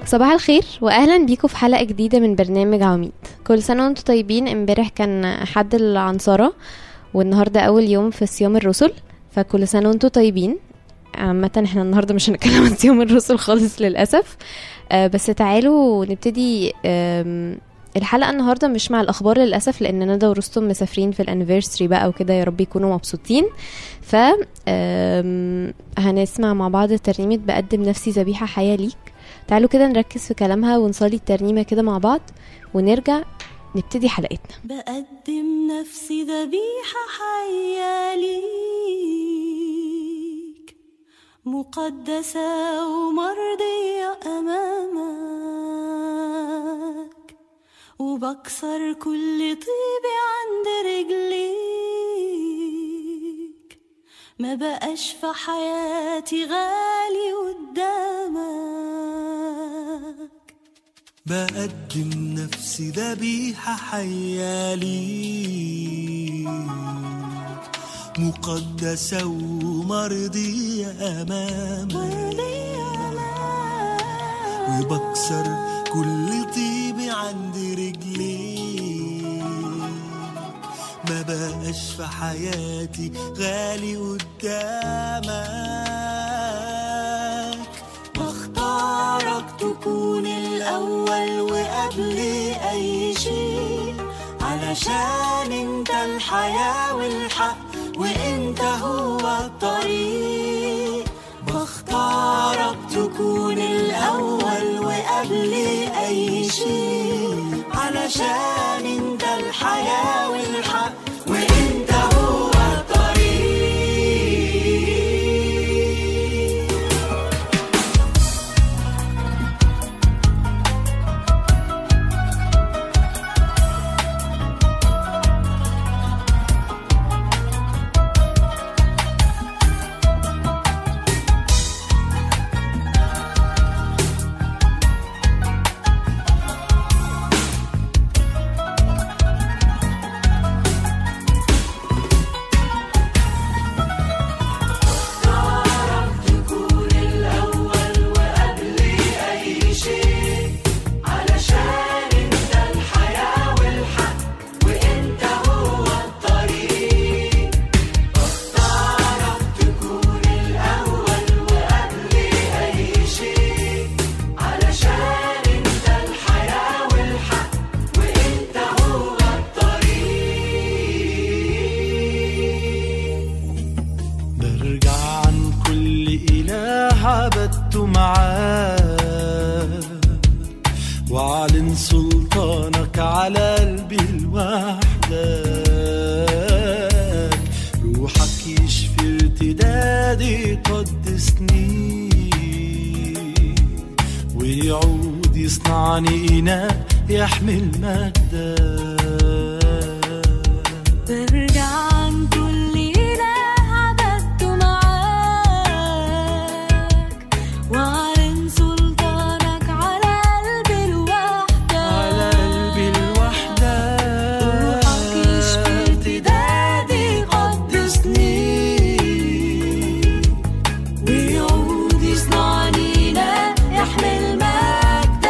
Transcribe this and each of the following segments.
صباح الخير واهلا بيكم في حلقه جديده من برنامج عميد كل سنه وانتم طيبين امبارح كان حد العنصره والنهارده اول يوم في صيام الرسل فكل سنه وانتم طيبين عامة احنا النهارده مش هنتكلم عن صيام الرسل خالص للاسف آه بس تعالوا نبتدي آم، الحلقه النهارده مش مع الاخبار للاسف لان ندى ورستم مسافرين في الانيفرساري بقى وكده يا رب يكونوا مبسوطين ف آم، هنسمع مع بعض ترنيمه بقدم نفسي ذبيحه حياه ليك تعالوا كده نركز في كلامها ونصلي الترنيمه كده مع بعض ونرجع نبتدي حلقتنا بقدم نفسي ذبيحة حية ليك مقدسة ومرضية أمامك وبكسر كل طيبي عند رجليك ما بقاش في حياتي غالي قدامك بقدم نفسي ذبيحة حية ليك مقدسة ومرضية أمامك مرضية أمامك وبكسر كل طيبي عند رجليك ما بقاش في حياتي غالي قدامك بختارك تكون الأول وقبل أي شيء علشان انت الحياة والحق وانت هو الطريق بختارك تكون الأول وقبل أي شيء علشان انت الحياة والحق وانت هو الطريق برجع عن كل إله عبدته معاه وأعلن سلطانك على قلبي لوحدك روحك يشفي ارتدادي يقدسني ويعود يصنعني إناء يحمل مجدك برجع عن كل إله عبدته معاك وأعلن سلطانك على قلبي لوحدك على قلبي لوحدك روحك يشفي ارتدادي يقدسني ويعود يصنعني لا يحمل مجدك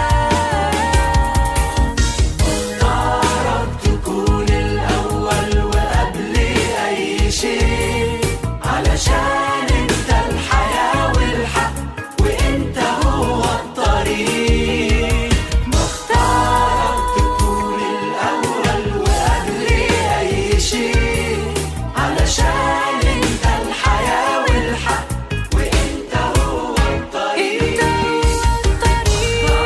اختارك تكون الأول وقبل أي شيء علشان انت الحياة والحق وانت هو الطريق بختارك تكون الأول وقبل أي شيء علشان انت الحياة والحق وانت هو الطريق انت هو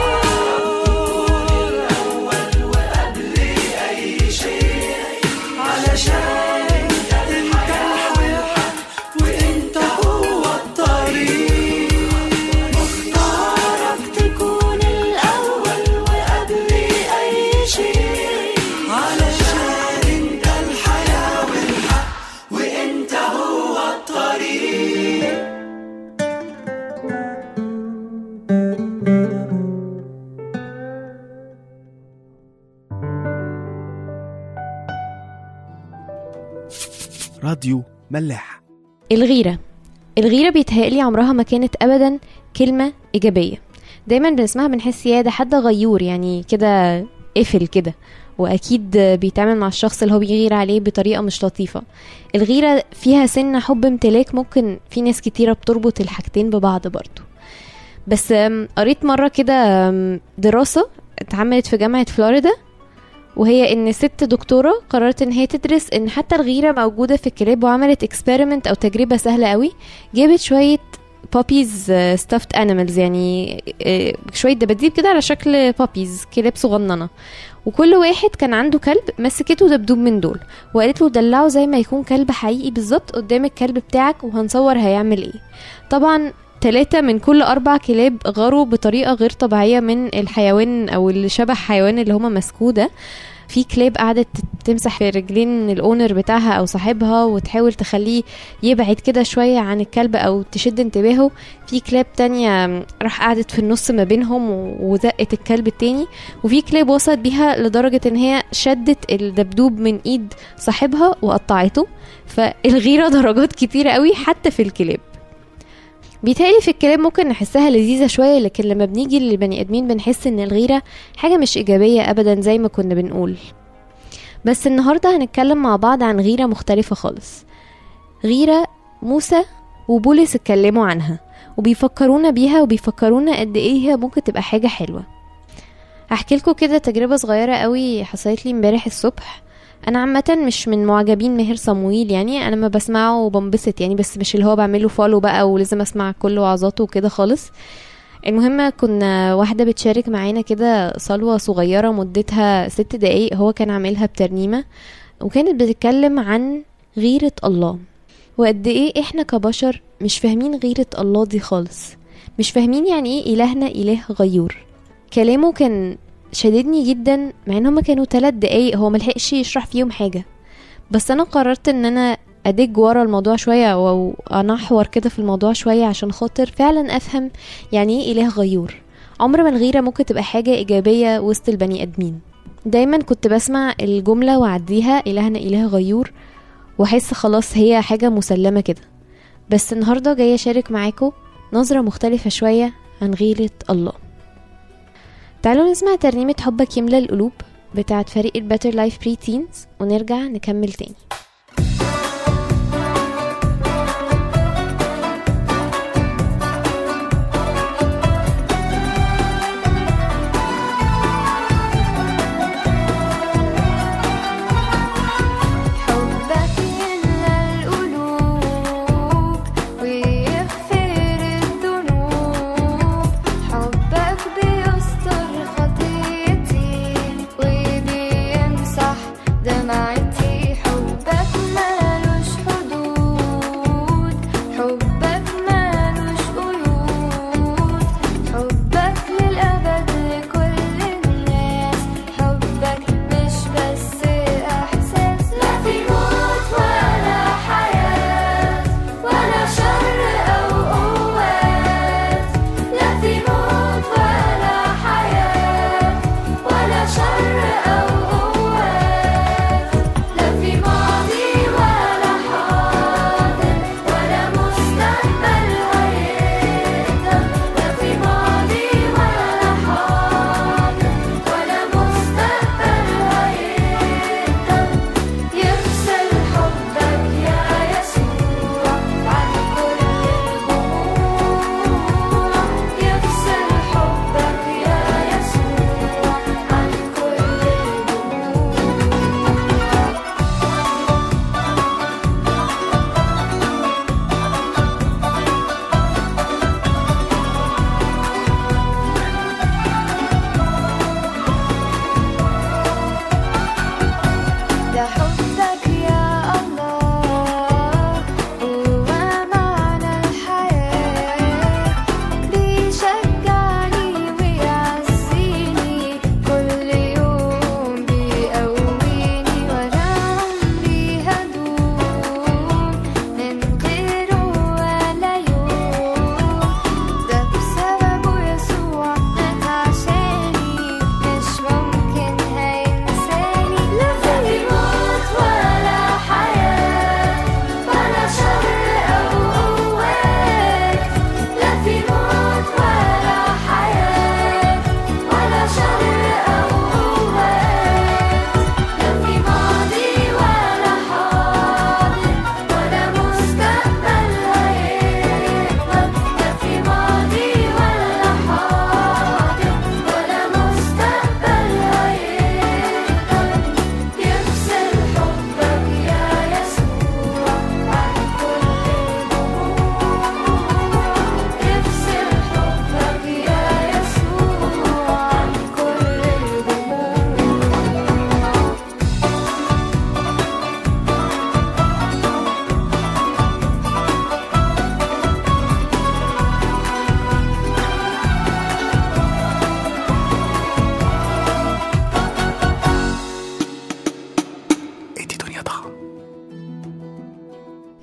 الأول وقبل أي شيء علشان انت الحياة والحق وانت هو الطريق بختارك تكون الأول وقبل أي شيء علشان انت الحياة والحق وانت هو الطريق راديو ملاح الغيرة الغيرة بيتهيألي عمرها ما كانت أبدا كلمة إيجابية دايما بنسمعها بنحس يا ده حد غيور يعني كده قفل كده واكيد بيتعامل مع الشخص اللي هو بيغير عليه بطريقه مش لطيفه الغيره فيها سنه حب امتلاك ممكن في ناس كتيره بتربط الحاجتين ببعض برضو بس أم، قريت مره كده أم، دراسه اتعملت في جامعه فلوريدا وهي ان ست دكتوره قررت ان هي تدرس ان حتى الغيره موجوده في الكلاب وعملت اكسبيرمنت او تجربه سهله قوي جابت شويه بابيز ستافت انيمالز يعني آه، شويه دباديب كده على شكل بابيز كلاب صغننه وكل واحد كان عنده كلب مسكته دبدوب من دول وقالت له دلعه زي ما يكون كلب حقيقي بالظبط قدام الكلب بتاعك وهنصور هيعمل ايه طبعا ثلاثة من كل أربع كلاب غاروا بطريقة غير طبيعية من الحيوان أو اللي شبه حيوان اللي هما مسكوه ده في كلاب قعدت تمسح في رجلين الاونر بتاعها او صاحبها وتحاول تخليه يبعد كده شوية عن الكلب او تشد انتباهه في كلاب تانية راح قعدت في النص ما بينهم و- وزقت الكلب التاني وفي كلاب وصلت بيها لدرجة ان هي شدت الدبدوب من ايد صاحبها وقطعته فالغيرة درجات كتيرة قوي حتى في الكلاب بيتهيألي في الكلاب ممكن نحسها لذيذة شوية لكن لما بنيجي للبني آدمين بنحس إن الغيرة حاجة مش إيجابية أبدا زي ما كنا بنقول بس النهاردة هنتكلم مع بعض عن غيرة مختلفة خالص غيرة موسى وبولس اتكلموا عنها وبيفكرونا بيها وبيفكرونا قد ايه هي ممكن تبقى حاجة حلوة هحكي لكم كده تجربة صغيرة قوي حصلت لي امبارح الصبح انا عامة مش من معجبين ماهر صمويل يعني انا ما بسمعه وبنبسط يعني بس مش اللي هو بعمله فولو بقى ولازم اسمع كل وعظاته وكده خالص المهم كنا واحدة بتشارك معانا كده صلوة صغيرة مدتها ست دقايق هو كان عاملها بترنيمة وكانت بتتكلم عن غيرة الله وقد ايه احنا كبشر مش فاهمين غيرة الله دي خالص مش فاهمين يعني ايه إلهنا إله غيور كلامه كان شددني جدا مع ان هما كانوا ثلاث دقايق هو ملحقش يشرح فيهم حاجة بس انا قررت ان انا ادج ورا الموضوع شوية او انحور كده في الموضوع شوية عشان خاطر فعلا افهم يعني ايه اله غيور عمر ما الغيرة ممكن تبقى حاجة ايجابية وسط البني ادمين دايما كنت بسمع الجملة واعديها الهنا اله غيور واحس خلاص هي حاجة مسلمة كده بس النهاردة جاية اشارك معاكم نظرة مختلفة شوية عن غيرة الله تعالوا نسمع ترنيمة حبك يملى القلوب بتاعت فريق الباتر لايف بري تينز ونرجع نكمل تاني حبك يملى القلوب ويغفر الذنوب حبك بيستر خطيتي وبيمسح دمعتي حبك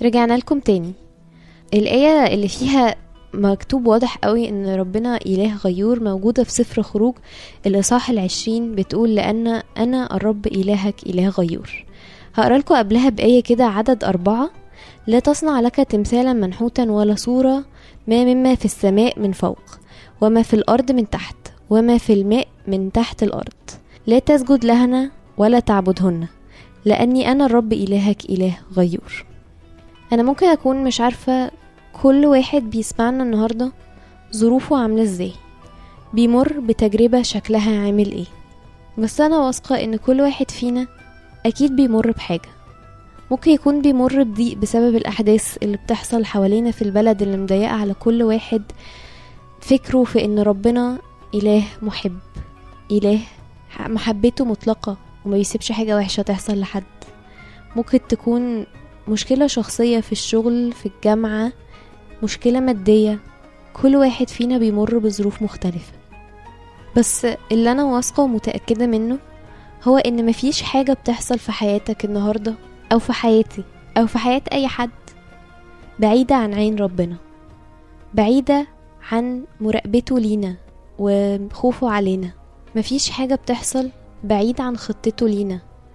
رجعنا لكم تاني الآية اللي فيها مكتوب واضح قوي ان ربنا اله غيور موجودة في سفر خروج الاصحاح العشرين بتقول لان انا الرب الهك اله غيور هقرا لكم قبلها بآية كده عدد أربعة لا تصنع لك تمثالا منحوتا ولا صورة ما مما في السماء من فوق وما في الأرض من تحت وما في الماء من تحت الأرض لا تسجد لهن ولا تعبدهن لأني أنا الرب إلهك إله غيور أنا ممكن أكون مش عارفة كل واحد بيسمعنا النهاردة ظروفه عاملة ازاي بيمر بتجربة شكلها عامل ايه بس أنا واثقة إن كل واحد فينا أكيد بيمر بحاجة ممكن يكون بيمر بضيق بسبب الأحداث اللي بتحصل حوالينا في البلد اللي مضيقة على كل واحد فكره في إن ربنا إله محب إله محبته مطلقة وما بيسيبش حاجة وحشة تحصل لحد ممكن تكون مشكلة شخصية في الشغل في الجامعة مشكلة مادية كل واحد فينا بيمر بظروف مختلفة بس اللي أنا واثقة ومتأكدة منه هو إن مفيش حاجة بتحصل في حياتك النهاردة أو في حياتي أو في حياة أي حد بعيدة عن عين ربنا بعيدة عن مراقبته لينا وخوفه علينا مفيش حاجة بتحصل بعيد عن خطته لينا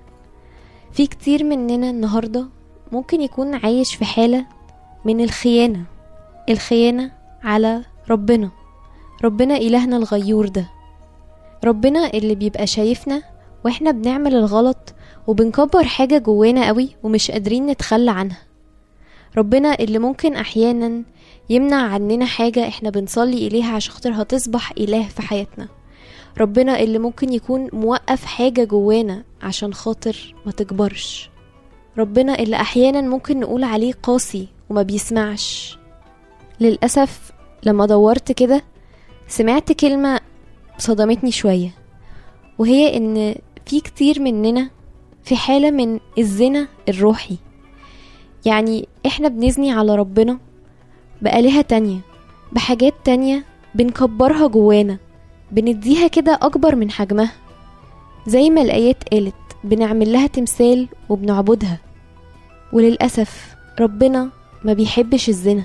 في كتير مننا النهاردة ممكن يكون عايش في حالة من الخيانة الخيانة على ربنا ربنا إلهنا الغيور ده ربنا اللي بيبقى شايفنا واحنا بنعمل الغلط وبنكبر حاجة جوانا قوي ومش قادرين نتخلى عنها ربنا اللي ممكن أحيانا يمنع عننا حاجة احنا بنصلي إليها عشان خاطر هتصبح إله في حياتنا ربنا اللي ممكن يكون موقف حاجة جوانا عشان خاطر ما تكبرش ربنا اللي أحيانا ممكن نقول عليه قاسي وما بيسمعش للأسف لما دورت كده سمعت كلمة صدمتني شوية وهي إن في كتير مننا في حالة من الزنا الروحي يعني احنا بنزني على ربنا بآلهة تانية بحاجات تانية بنكبرها جوانا بنديها كده أكبر من حجمها زي ما الآيات قالت بنعمل لها تمثال وبنعبدها وللأسف ربنا ما بيحبش الزنا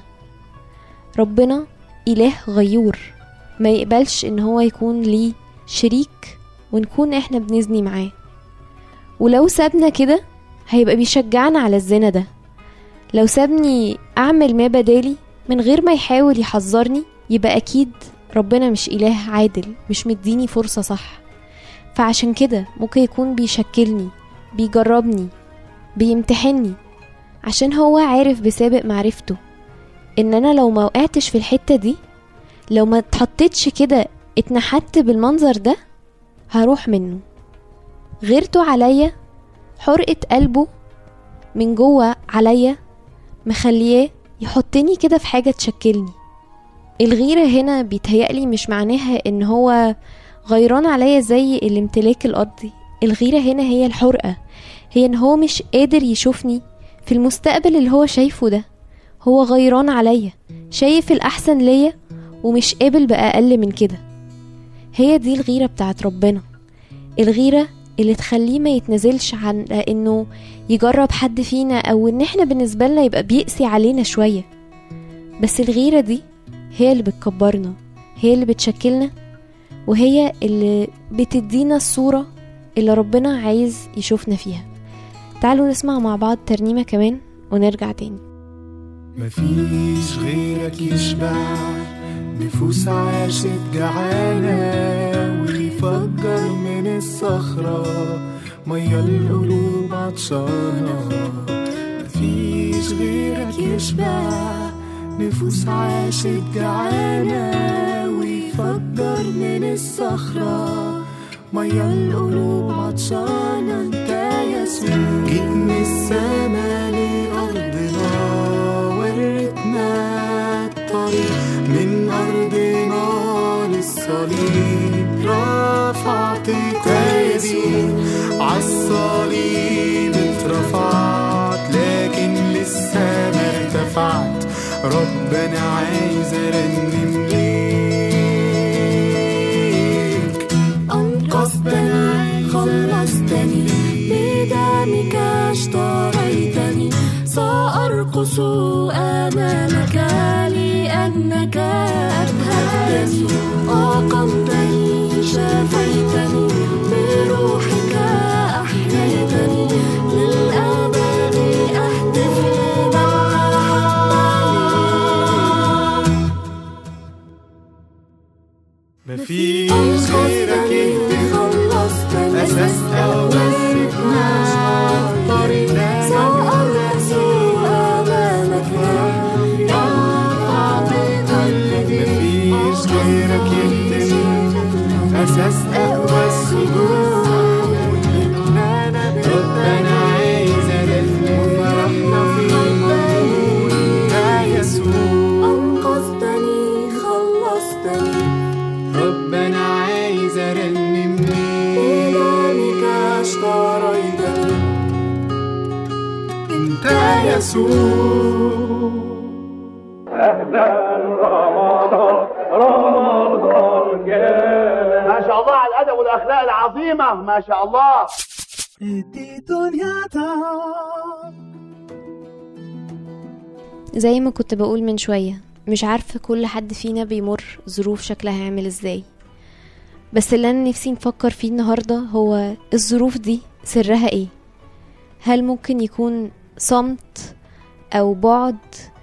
ربنا إله غيور ما يقبلش إن هو يكون ليه شريك ونكون إحنا بنزني معاه ولو سابنا كده هيبقى بيشجعنا على الزنا ده لو سابني أعمل ما بدالي من غير ما يحاول يحذرني يبقى أكيد ربنا مش إله عادل مش مديني فرصة صح فعشان كده ممكن يكون بيشكلني بيجربني بيمتحني عشان هو عارف بسابق معرفته ان انا لو ما وقعتش في الحتة دي لو ما اتحطيتش كده اتنحت بالمنظر ده هروح منه غيرته عليا حرقة قلبه من جوه عليا مخلياه يحطني كده في حاجة تشكلني الغيرة هنا بيتهيألي مش معناها ان هو غيران عليا زي الامتلاك الارضي الغيرة هنا هي الحرقة هي ان هو مش قادر يشوفني في المستقبل اللي هو شايفه ده هو غيران عليا شايف الاحسن ليا ومش قابل باقل من كده هي دي الغيرة بتاعت ربنا الغيرة اللي تخليه ما يتنزلش عن انه يجرب حد فينا او ان احنا بالنسبة لنا يبقى بيقسي علينا شوية بس الغيرة دي هي اللي بتكبرنا هي اللي بتشكلنا وهي اللي بتدينا الصورة اللي ربنا عايز يشوفنا فيها تعالوا نسمع مع بعض ترنيمة كمان ونرجع تاني مفيش غيرك يشبع نفوس عاشت جعانة ويفجر من الصخرة مية القلوب عطشانة مفيش غيرك يشبع نفوس عاشت جعانة ويفجر من الصخرة مية القلوب عطشانة انت يسوع جيت من السما لأرضنا وريتنا الطريق من أرضنا للصليب رفعت تاجي عالصليب اترفعت لكن لسه ما ارتفعت ربنا عايز ارنم ليك أنقذتني خلصتني بدمك اشتريتني سأرقص أرقص أمامك لأنك أبهجتني أقمتني شفيتني بروحك أحييتني للأبد أهتف لمن أحبني مفيش غيرك يهدم خلصتني أساس أول طريق سأرقص أمامك إن أعطيتني مفيش غيرك يهدم أساس أقوى السجود ربنا عايز ألف فرحنا في وجودك يا يسوع أنقذتني خلصتني ربنا عايز أرنم ليك بدمك اشتريتني أنت يسوع ما شاء الله على الادب والاخلاق العظيمه ما شاء الله زي ما كنت بقول من شوية مش عارفة كل حد فينا بيمر ظروف شكلها عامل ازاي بس اللي انا نفسي نفكر فيه النهاردة هو الظروف دي سرها ايه هل ممكن يكون صمت او بعد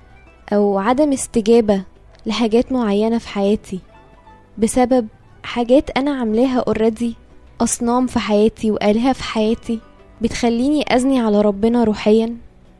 او عدم استجابة لحاجات معينة في حياتي بسبب حاجات انا عاملاها اوريدي اصنام في حياتي والهة في حياتي بتخليني ازني على ربنا روحيا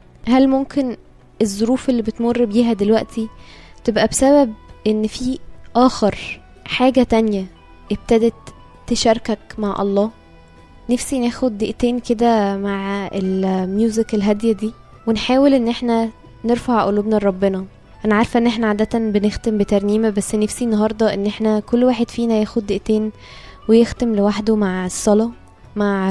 هل ممكن الظروف اللي بتمر بيها دلوقتي تبقى بسبب ان في اخر حاجة تانية ابتدت تشاركك مع الله نفسي ناخد دقيقتين كده مع الميوزك الهادية دي ونحاول ان احنا نرفع قلوبنا لربنا انا عارفة ان احنا عادة بنختم بترنيمة بس نفسي النهاردة ان احنا كل واحد فينا ياخد دقيقتين ويختم لوحده مع الصلاة مع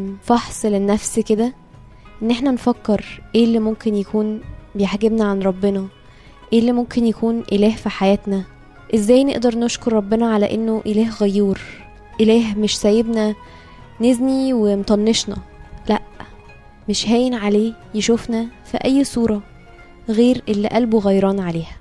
فحص للنفس كده ان احنا نفكر ايه اللي ممكن يكون بيحجبنا عن ربنا ايه اللي ممكن يكون اله في حياتنا ازاي نقدر نشكر ربنا على انه اله غيور اله مش سايبنا نزني ومطنشنا لا مش هاين عليه يشوفنا في اي صورة غير اللي قلبه غيران عليها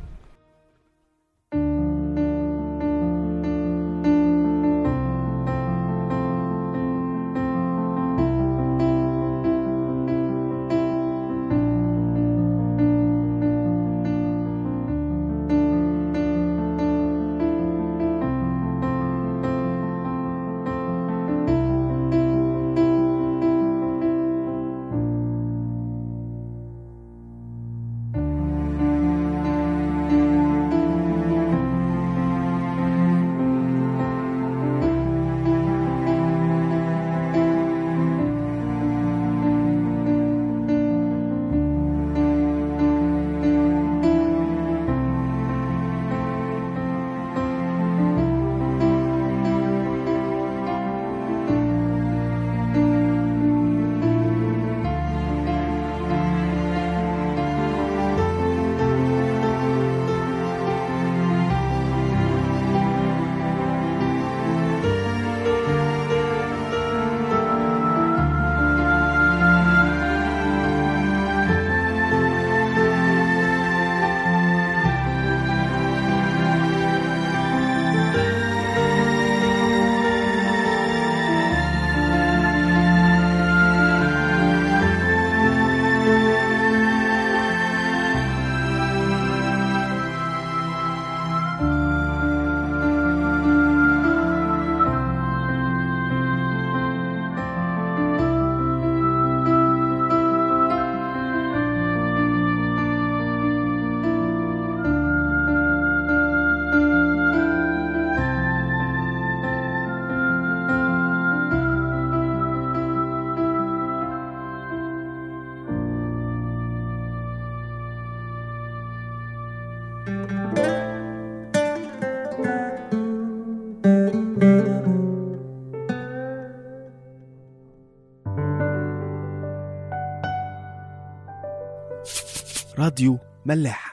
راديو ملاح